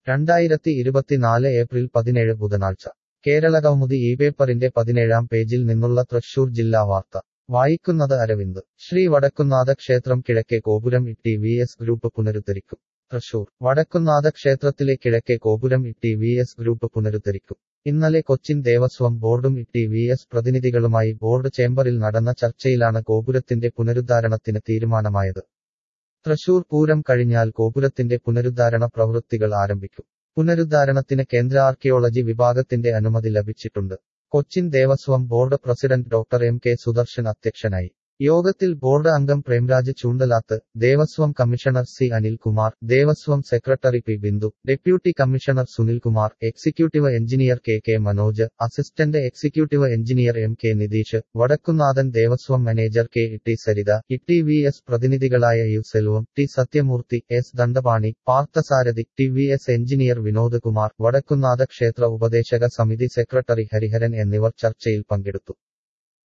രണ്ടായിരത്തി ഇരുപത്തിനാല് ഏപ്രിൽ പതിനേഴ് ബുധനാഴ്ച കേരളകൗമുദി ഈ പേപ്പറിന്റെ പതിനേഴാം പേജിൽ നിന്നുള്ള തൃശൂർ ജില്ലാ വാർത്ത വായിക്കുന്നത് അരവിന്ദ് ശ്രീ വടക്കുന്നാഥ ക്ഷേത്രം കിഴക്കേ ഗോപുരം ഇട്ടി വി എസ് ഗ്രൂപ്പ് പുനരുദ്ധരിക്കും തൃശൂർ വടക്കുന്നാഥ ക്ഷേത്രത്തിലെ കിഴക്കേ ഗോപുരം ഇട്ടി വി എസ് ഗ്രൂപ്പ് പുനരുദ്ധരിക്കും ഇന്നലെ കൊച്ചിൻ ദേവസ്വം ബോർഡും ഇട്ടി വി എസ് പ്രതിനിധികളുമായി ബോർഡ് ചേംബറിൽ നടന്ന ചർച്ചയിലാണ് ഗോപുരത്തിന്റെ പുനരുദ്ധാരണത്തിന് തീരുമാനമായത് തൃശൂർ പൂരം കഴിഞ്ഞാൽ ഗോപുരത്തിന്റെ പുനരുദ്ധാരണ പ്രവൃത്തികൾ ആരംഭിക്കും പുനരുദ്ധാരണത്തിന് കേന്ദ്ര ആർക്കിയോളജി വിഭാഗത്തിന്റെ അനുമതി ലഭിച്ചിട്ടുണ്ട് Cochin Devaswom board president doctor M K Sudarshan അധ്യക്ഷനായി യോഗത്തിൽ ബോർഡ് അംഗം Premraj Choondalath Devaswom commissioner C Anilkumar Devaswom secretary P Bindu deputy commissioner Sunilkumar executive engineer K K Manoj assistant executive engineer M K Nitheesh Vadakkunnathan Devaswom manager K T Saritha E V S പ്രതിനിധികളായ U Selvam T Sathyamoorthy S Dandapani Parthasarathy T V S engineer Vinod Kumar Vadakkunnatha ക്ഷേത്ര ഉപദേശക സമിതി secretary Hariharan എന്നിവർ ചർച്ചയിൽ പങ്കെടുത്തു